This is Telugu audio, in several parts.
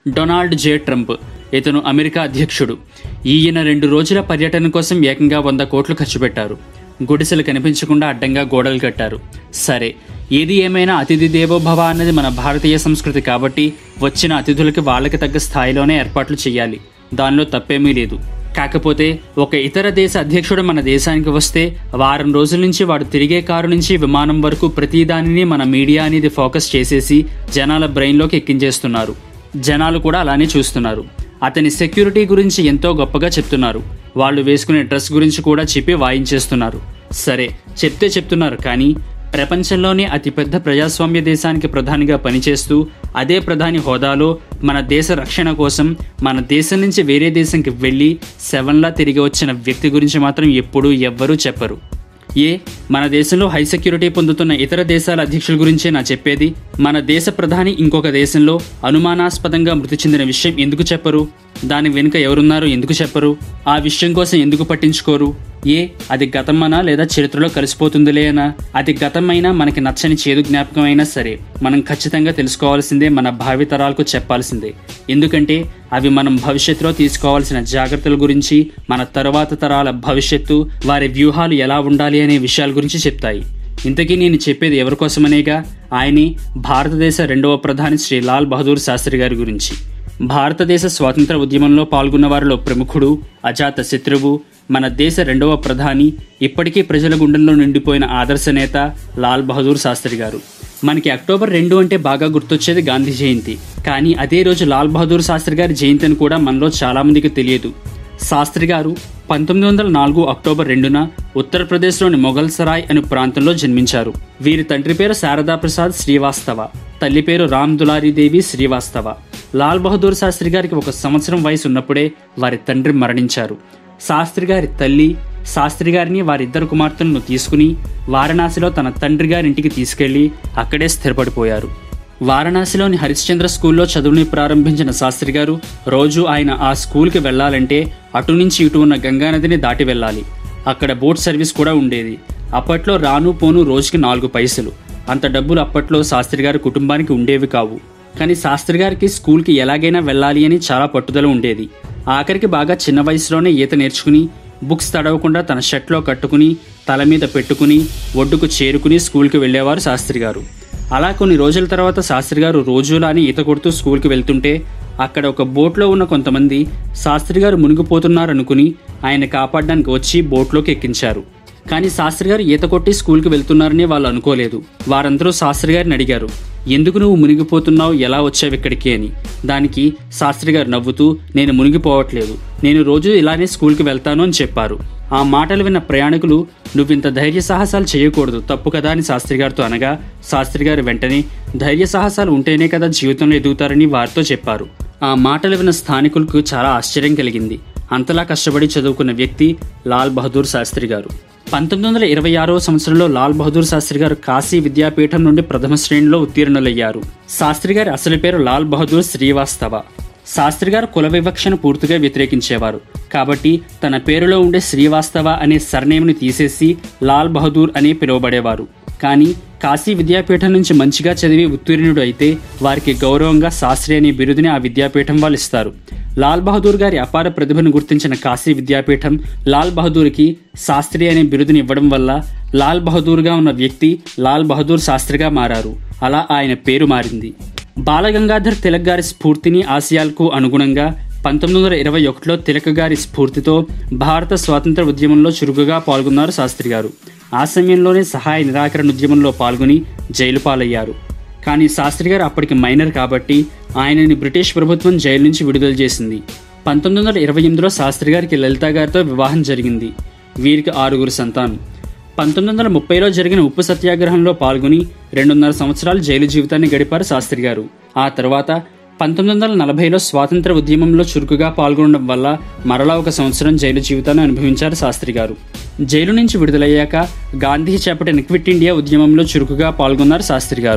డొనాల్డ్ జే ట్రంప్ ఇతను అమెరికా అధ్యక్షుడు ఈయన రెండు రోజుల పర్యటన కోసం ఏకంగా వంద కోట్లు ఖర్చు పెట్టారు గుడిసెలు కనిపించకుండా అడ్డంగా గోడలు కట్టారు సరే ఏది ఏమైనా అతిథి దేవోభవ అన్నది మన భారతీయ సంస్కృతి కాబట్టి వచ్చిన అతిథులకి వాళ్ళకి తగ్గ స్థాయిలోనే ఏర్పాట్లు చేయాలి దానిలో తప్పేమీ లేదు కాకపోతే ఒక ఇతర దేశ అధ్యక్షుడు మన దేశానికి వస్తే వారం రోజుల నుంచి వాడు తిరిగే కారు నుంచి విమానం వరకు ప్రతి దానిని మన మీడియా అనేది ఫోకస్ చేసేసి జనాల బ్రెయిన్లోకి ఎక్కించేస్తున్నారు జనాలు కూడా అలానే చూస్తున్నారు అతని సెక్యూరిటీ గురించి ఎంతో గొప్పగా చెప్తున్నారు వాళ్ళు వేసుకునే డ్రెస్ గురించి కూడా చెప్పి వాయించేస్తున్నారు సరే చెప్తే చెప్తున్నారు కానీ ప్రపంచంలోనే అతిపెద్ద ప్రజాస్వామ్య దేశానికి ప్రధానిగా పనిచేస్తూ అదే ప్రధాని హోదాలో మన దేశ రక్షణ కోసం మన దేశం నుంచి వేరే దేశంకి వెళ్ళి సెవెన్లా తిరిగి వచ్చిన వ్యక్తి గురించి మాత్రం ఎప్పుడూ ఎవ్వరూ చెప్పరు ఏ మన దేశంలో హై సెక్యూరిటీ పొందుతున్న ఇతర దేశాల అధ్యక్షుల గురించే నా చెప్పేది మన దేశ ప్రధాని ఇంకొక దేశంలో అనుమానాస్పదంగా మృతి చెందిన విషయం ఎందుకు చెప్పరు దాని వెనుక ఎవరున్నారో ఎందుకు చెప్పరు ఆ విషయం కోసం ఎందుకు పట్టించుకోరు ఏ అది గతమనా లేదా చరిత్రలో కలిసిపోతుందిలే అనా అది గతమైనా మనకి నచ్చని చేదు జ్ఞాపకం అయినా సరే మనం ఖచ్చితంగా తెలుసుకోవాల్సిందే మన భావితరాలకు చెప్పాల్సిందే ఎందుకంటే అవి మనం భవిష్యత్తులో తీసుకోవాల్సిన జాగ్రత్తల గురించి మన తరువాత తరాల భవిష్యత్తు వారి వ్యూహాలు ఎలా ఉండాలి అనే విషయాల గురించి చెప్తాయి ఇంతకీ నేను చెప్పేది ఎవరి కోసమనేగా ఆయనే భారతదేశ రెండవ ప్రధాని శ్రీ లాల్ బహదూర్ శాస్త్రి గారి గురించి భారతదేశ స్వాతంత్ర ఉద్యమంలో పాల్గొన్న వారిలో ప్రముఖుడు అజాత శత్రువు మన దేశ రెండవ ప్రధాని ఇప్పటికీ ప్రజల గుండెల్లో నిండిపోయిన ఆదర్శ నేత లాల్ బహదూర్ శాస్త్రి గారు మనకి అక్టోబర్ రెండు అంటే బాగా గుర్తొచ్చేది గాంధీ జయంతి కానీ అదే రోజు లాల్ బహదూర్ శాస్త్రి గారి జయంతి అని కూడా మనలో చాలామందికి తెలియదు శాస్త్రి గారు పంతొమ్మిది వందల నాలుగు అక్టోబర్ రెండున ఉత్తరప్రదేశ్లోని మొఘల్ సరాయ్ అనే ప్రాంతంలో జన్మించారు వీరి తండ్రి పేరు శారదా ప్రసాద్ శ్రీవాస్తవ తల్లి పేరు రామ్ దులారీదేవి శ్రీవాస్తవ లాల్ బహదూర్ శాస్త్రి గారికి ఒక సంవత్సరం వయసు ఉన్నప్పుడే వారి తండ్రి మరణించారు శాస్త్రి గారి తల్లి శాస్త్రి గారిని వారిద్దరు కుమార్తెలను తీసుకుని వారణాసిలో తన తండ్రి గారింటికి తీసుకెళ్లి అక్కడే స్థిరపడిపోయారు వారణాసిలోని హరిశ్చంద్ర స్కూల్లో చదువుని ప్రారంభించిన శాస్త్రి గారు రోజు ఆయన ఆ స్కూల్కి వెళ్ళాలంటే అటు నుంచి ఇటు ఉన్న గంగానదిని దాటి వెళ్ళాలి అక్కడ బోట్ సర్వీస్ కూడా ఉండేది అప్పట్లో రాను పోను రోజుకి నాలుగు పైసలు అంత డబ్బులు అప్పట్లో శాస్త్రి గారి కుటుంబానికి ఉండేవి కావు కానీ శాస్త్రి గారికి స్కూల్కి ఎలాగైనా వెళ్ళాలి అని చాలా పట్టుదల ఉండేది ఆఖరికి బాగా చిన్న వయసులోనే ఈత నేర్చుకుని బుక్స్ తడవకుండా తన షర్ట్లో కట్టుకుని తల మీద పెట్టుకుని ఒడ్డుకు చేరుకుని స్కూల్కి వెళ్ళేవారు శాస్త్రి గారు అలా కొన్ని రోజుల తర్వాత శాస్త్రి గారు రోజులాని ఈత కొడుతూ స్కూల్కి వెళ్తుంటే అక్కడ ఒక బోట్లో ఉన్న కొంతమంది శాస్త్రి గారు మునిగిపోతున్నారనుకుని ఆయన కాపాడడానికి వచ్చి బోట్లోకి ఎక్కించారు కానీ శాస్త్రి గారు ఈత కొట్టి స్కూల్కి వెళ్తున్నారని వాళ్ళు అనుకోలేదు వారందరూ శాస్త్రి గారిని అడిగారు ఎందుకు నువ్వు మునిగిపోతున్నావు ఎలా వచ్చావు ఇక్కడికి అని దానికి శాస్త్రి గారు నవ్వుతూ నేను మునిగిపోవట్లేదు నేను రోజు ఇలానే స్కూల్కి వెళ్తాను అని చెప్పారు ఆ మాటలు విన్న ప్రయాణికులు నువ్వింత ధైర్య సాహసాలు చేయకూడదు తప్పు కదా అని శాస్త్రి గారితో అనగా శాస్త్రి గారు వెంటనే ధైర్య సాహసాలు ఉంటేనే కదా జీవితంలో ఎదుగుతారని వారితో చెప్పారు ఆ మాటలు విన్న స్థానికులకు చాలా ఆశ్చర్యం కలిగింది అంతలా కష్టపడి చదువుకున్న వ్యక్తి లాల్ బహదూర్ శాస్త్రి గారు పంతొమ్మిది వందల ఇరవై ఆరో సంవత్సరంలో లాల్ బహదూర్ శాస్త్రి గారు కాశీ విద్యాపీఠం నుండి ప్రథమ శ్రేణిలో ఉత్తీర్ణులయ్యారు శాస్త్రి గారి అసలు పేరు లాల్ బహదూర్ శ్రీవాస్తవ శాస్త్రి గారు కుల వివక్షను పూర్తిగా వ్యతిరేకించేవారు కాబట్టి తన పేరులో ఉండే శ్రీవాస్తవ అనే సర్నేమ్ని తీసేసి లాల్ బహదూర్ అని పిలువబడేవారు కానీ కాశీ విద్యాపీఠం నుంచి మంచిగా చదివి ఉత్తీర్ణుడు అయితే వారికి గౌరవంగా శాస్త్రి అనే బిరుదుని ఆ విద్యాపీఠం వాళ్ళు ఇస్తారు లాల్ బహదూర్ గారి అపార ప్రతిభను గుర్తించిన కాశీ విద్యాపీఠం లాల్ బహదూర్కి శాస్త్రి అనే బిరుదుని ఇవ్వడం వల్ల లాల్ బహదూర్గా ఉన్న వ్యక్తి లాల్ బహదూర్ శాస్త్రిగా మారారు అలా ఆయన పేరు మారింది బాలగంగాధర్ తిలక్ గారి స్ఫూర్తిని ఆశయాలకు అనుగుణంగా పంతొమ్మిది వందల ఇరవై ఒకటిలో తిలక్ గారి స్ఫూర్తితో భారత స్వాతంత్ర ఉద్యమంలో చురుకుగా పాల్గొన్నారు శాస్త్రి గారు ఆ సమయంలోనే సహాయ నిరాకరణ ఉద్యమంలో పాల్గొని జైలు పాలయ్యారు కానీ శాస్త్రి గారు అప్పటికి మైనర్ కాబట్టి ఆయనని బ్రిటిష్ ప్రభుత్వం జైలు నుంచి విడుదల చేసింది పంతొమ్మిది వందల ఇరవై ఎనిమిదిలో శాస్త్రి గారికి లలిత గారితో వివాహం జరిగింది వీరికి ఆరుగురు సంతానం పంతొమ్మిది వందల ముప్పైలో జరిగిన ఉప్పు సత్యాగ్రహంలో పాల్గొని రెండున్నర సంవత్సరాలు జైలు జీవితాన్ని గడిపారు శాస్త్రి గారు ఆ తర్వాత పంతొమ్మిది వందల నలభైలో స్వాతంత్ర ఉద్యమంలో చురుకుగా పాల్గొనడం వల్ల మరలా ఒక సంవత్సరం జైలు జీవితాన్ని అనుభవించారు శాస్త్రి గారు జైలు నుంచి విడుదలయ్యాక గాంధీ చేపట్టిన క్విట్ ఇండియా ఉద్యమంలో చురుకుగా పాల్గొన్నారు శాస్త్రి గారు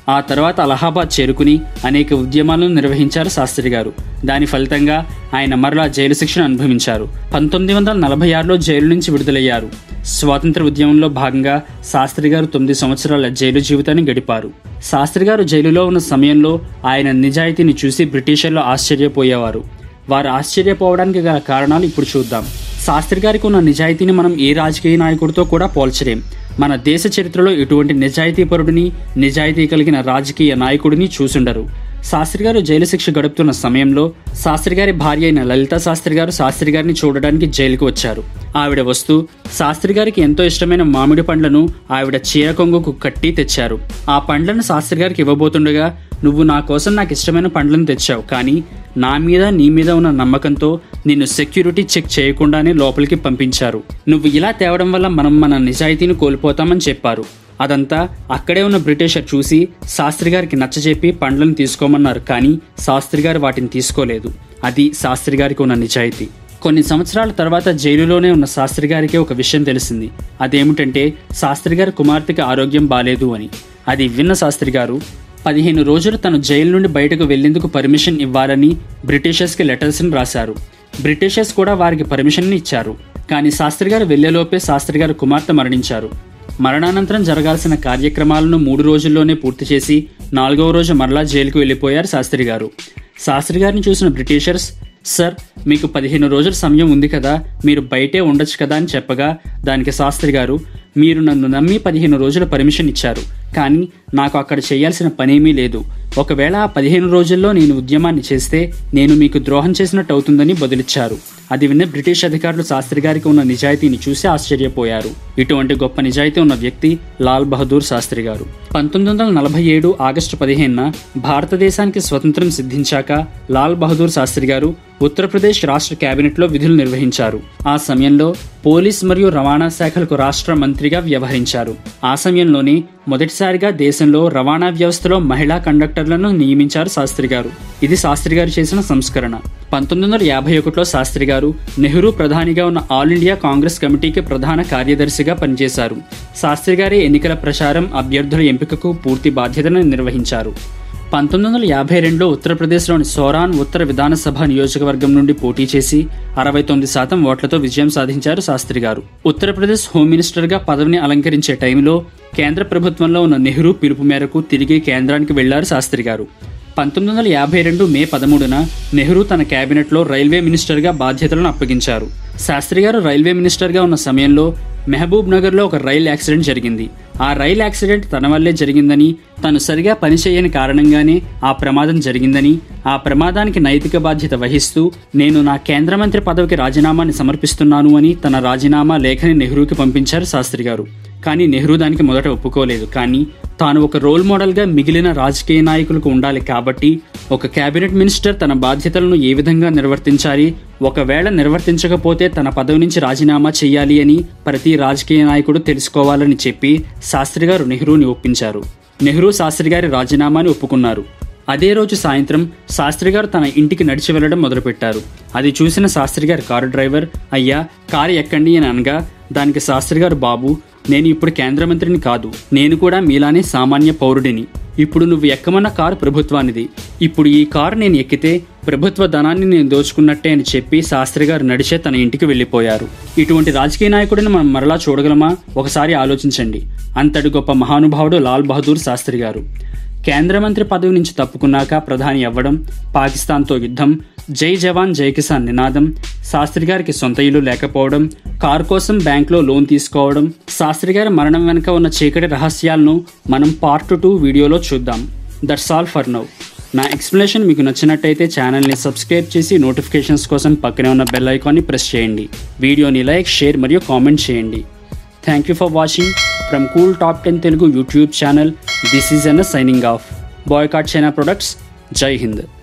ఆ తర్వాత అలహాబాద్ చేరుకుని అనేక ఉద్యమాలను నిర్వహించారు శాస్త్రి గారు దాని ఫలితంగా ఆయన మరలా జైలు శిక్షను అనుభవించారు పంతొమ్మిది వందల నలభై ఆరులో జైలు నుంచి విడుదలయ్యారు స్వాతంత్ర ఉద్యమంలో భాగంగా శాస్త్రి గారు తొమ్మిది సంవత్సరాల జైలు జీవితాన్ని గడిపారు శాస్త్రి గారు జైలులో ఉన్న సమయంలో ఆయన నిజాయితీని చూసి బ్రిటిషర్లు ఆశ్చర్యపోయేవారు వారు ఆశ్చర్యపోవడానికి గల కారణాలు ఇప్పుడు చూద్దాం శాస్త్రి గారికి ఉన్న నిజాయితీని మనం ఏ రాజకీయ నాయకుడితో కూడా పోల్చలేం మన దేశ చరిత్రలో ఇటువంటి నిజాయితీపరుడిని నిజాయితీ కలిగిన రాజకీయ నాయకుడిని చూసుండరు శాస్త్రి గారు జైలు శిక్ష గడుపుతున్న సమయంలో శాస్త్రి గారి భార్య అయిన లలిత శాస్త్రి గారు శాస్త్రి గారిని చూడడానికి జైలుకు వచ్చారు ఆవిడ వస్తూ శాస్త్రి గారికి ఎంతో ఇష్టమైన మామిడి పండ్లను ఆవిడ చీర కొంగుకు కట్టి తెచ్చారు ఆ పండ్లను శాస్త్రి గారికి ఇవ్వబోతుండగా నువ్వు నా కోసం నాకు ఇష్టమైన పండ్లను తెచ్చావు కానీ నా మీద నీ మీద ఉన్న నమ్మకంతో నిన్ను సెక్యూరిటీ చెక్ చేయకుండానే లోపలికి పంపించారు నువ్వు ఇలా తేవడం వల్ల మనం మన నిజాయితీని కోల్పోతామని చెప్పారు అదంతా అక్కడే ఉన్న బ్రిటిషర్ చూసి శాస్త్రి గారికి నచ్చజెప్పి పండ్లను తీసుకోమన్నారు కానీ శాస్త్రి గారు వాటిని తీసుకోలేదు అది శాస్త్రి గారికి ఉన్న నిజాయితీ కొన్ని సంవత్సరాల తర్వాత జైలులోనే ఉన్న శాస్త్రి గారికి ఒక విషయం తెలిసింది అదేమిటంటే శాస్త్రి గారి కుమార్తెకి ఆరోగ్యం బాలేదు అని అది విన్న శాస్త్రి గారు పదిహేను రోజులు తను జైలు నుండి బయటకు వెళ్లేందుకు పర్మిషన్ ఇవ్వాలని బ్రిటిషర్స్కి లెటర్స్ని రాశారు బ్రిటిషర్స్ కూడా వారికి పర్మిషన్ ఇచ్చారు కానీ శాస్త్రి గారు వెళ్లేలోపే శాస్త్రి గారు కుమార్తె మరణించారు మరణానంతరం జరగాల్సిన కార్యక్రమాలను మూడు రోజుల్లోనే పూర్తి చేసి నాలుగవ రోజు మరలా జైలుకు వెళ్ళిపోయారు శాస్త్రి గారు శాస్త్రి గారిని చూసిన బ్రిటిషర్స్ సార్ మీకు పదిహేను రోజుల సమయం ఉంది కదా మీరు బయటే ఉండొచ్చు కదా అని చెప్పగా దానికి శాస్త్రి గారు మీరు నన్ను నమ్మి పదిహేను రోజుల పర్మిషన్ ఇచ్చారు కానీ నాకు అక్కడ చేయాల్సిన పనేమీ లేదు ఒకవేళ ఆ పదిహేను రోజుల్లో నేను ఉద్యమాన్ని చేస్తే నేను మీకు ద్రోహం చేసినట్టు అవుతుందని బదులిచ్చారు అది విన్న బ్రిటిష్ అధికారులు శాస్త్రి గారికి ఉన్న నిజాయితీని చూసి ఆశ్చర్యపోయారు ఇటువంటి గొప్ప నిజాయితీ ఉన్న వ్యక్తి లాల్ బహదూర్ శాస్త్రి గారు పంతొమ్మిది వందల నలభై ఏడు ఆగస్టు పదిహేనున భారతదేశానికి స్వతంత్రం సిద్ధించాక లాల్ బహదూర్ శాస్త్రి గారు ఉత్తరప్రదేశ్ రాష్ట్ర కేబినెట్లో విధులు నిర్వహించారు ఆ సమయంలో పోలీస్ మరియు రవాణా శాఖలకు రాష్ట్ర మంత్రిగా వ్యవహరించారు ఆ సమయంలోనే మొదటిసారిగా దేశంలో రవాణా వ్యవస్థలో మహిళా కండక్టర్లను నియమించారు శాస్త్రి గారు ఇది శాస్త్రి గారు చేసిన సంస్కరణ పంతొమ్మిది వందల యాభై ఒకటిలో శాస్త్రి గారు నెహ్రూ ప్రధానిగా ఉన్న ఆల్ ఇండియా కాంగ్రెస్ కమిటీకి ప్రధాన కార్యదర్శిగా పనిచేశారు శాస్త్రి గారి ఎన్నికల ప్రచారం అభ్యర్థుల ఎంపికకు పూర్తి బాధ్యతను నిర్వహించారు పంతొమ్మిది వందల యాభై రెండులో ఉత్తరప్రదేశ్లోని సోరాన్ ఉత్తర విధానసభ నియోజకవర్గం నుండి పోటీ చేసి అరవై తొమ్మిది శాతం ఓట్లతో విజయం సాధించారు శాస్త్రి గారు ఉత్తరప్రదేశ్ హోమ్ మినిస్టర్గా పదవిని అలంకరించే టైంలో కేంద్ర ప్రభుత్వంలో ఉన్న నెహ్రూ పిలుపు మేరకు తిరిగి కేంద్రానికి వెళ్లారు శాస్త్రి గారు పంతొమ్మిది వందల యాభై రెండు మే పదమూడున నెహ్రూ తన కేబినెట్లో రైల్వే మినిస్టర్గా బాధ్యతలను అప్పగించారు శాస్త్రి గారు రైల్వే మినిస్టర్గా ఉన్న సమయంలో మహబూబ్ నగర్లో ఒక రైలు యాక్సిడెంట్ జరిగింది ఆ రైలు యాక్సిడెంట్ తన వల్లే జరిగిందని తను సరిగా పనిచేయని కారణంగానే ఆ ప్రమాదం జరిగిందని ఆ ప్రమాదానికి నైతిక బాధ్యత వహిస్తూ నేను నా కేంద్ర మంత్రి పదవికి రాజీనామాని సమర్పిస్తున్నాను అని తన రాజీనామా లేఖని నెహ్రూకి పంపించారు శాస్త్రి గారు కానీ నెహ్రూ దానికి మొదట ఒప్పుకోలేదు కానీ తాను ఒక రోల్ మోడల్గా మిగిలిన రాజకీయ నాయకులకు ఉండాలి కాబట్టి ఒక కేబినెట్ మినిస్టర్ తన బాధ్యతలను ఏ విధంగా నిర్వర్తించాలి ఒకవేళ నిర్వర్తించకపోతే తన పదవి నుంచి రాజీనామా చేయాలి అని ప్రతి రాజకీయ నాయకుడు తెలుసుకోవాలని చెప్పి శాస్త్రి గారు నెహ్రూని ఒప్పించారు నెహ్రూ శాస్త్రి గారి రాజీనామాని ఒప్పుకున్నారు అదే రోజు సాయంత్రం శాస్త్రి గారు తన ఇంటికి నడిచి వెళ్ళడం మొదలుపెట్టారు అది చూసిన శాస్త్రి గారి కారు డ్రైవర్ అయ్యా కారు ఎక్కండి అని అనగా దానికి శాస్త్రి గారు బాబు నేను ఇప్పుడు కేంద్ర మంత్రిని కాదు నేను కూడా మీలానే సామాన్య పౌరుడిని ఇప్పుడు నువ్వు ఎక్కమన్న కారు ప్రభుత్వానిది ఇప్పుడు ఈ కారు నేను ఎక్కితే ప్రభుత్వ ధనాన్ని నేను దోచుకున్నట్టే అని చెప్పి శాస్త్రి గారు నడిచే తన ఇంటికి వెళ్ళిపోయారు ఇటువంటి రాజకీయ నాయకుడిని మనం మరలా చూడగలమా ఒకసారి ఆలోచించండి అంతటి గొప్ప మహానుభావుడు లాల్ బహదూర్ శాస్త్రి గారు కేంద్ర మంత్రి పదవి నుంచి తప్పుకున్నాక ప్రధాని అవ్వడం పాకిస్తాన్తో యుద్ధం జై జవాన్ జై కిసాన్ నినాదం శాస్త్రి గారికి సొంత ఇల్లు లేకపోవడం కారు కోసం బ్యాంక్లో లోన్ తీసుకోవడం శాస్త్రి గారి మరణం వెనుక ఉన్న చీకటి రహస్యాలను మనం పార్ట్ టూ వీడియోలో చూద్దాం దట్స్ ఆల్ ఫర్ నౌ నా ఎక్స్ప్లెనేషన్ మీకు నచ్చినట్టయితే ఛానల్ని సబ్స్క్రైబ్ చేసి నోటిఫికేషన్స్ కోసం పక్కనే ఉన్న బెల్ ఐకాన్ని ప్రెస్ చేయండి వీడియోని లైక్ షేర్ మరియు కామెంట్ చేయండి thank you for watching from cool top ten Telugu YouTube channel this is అన్ signing off boycott China products Jai Hind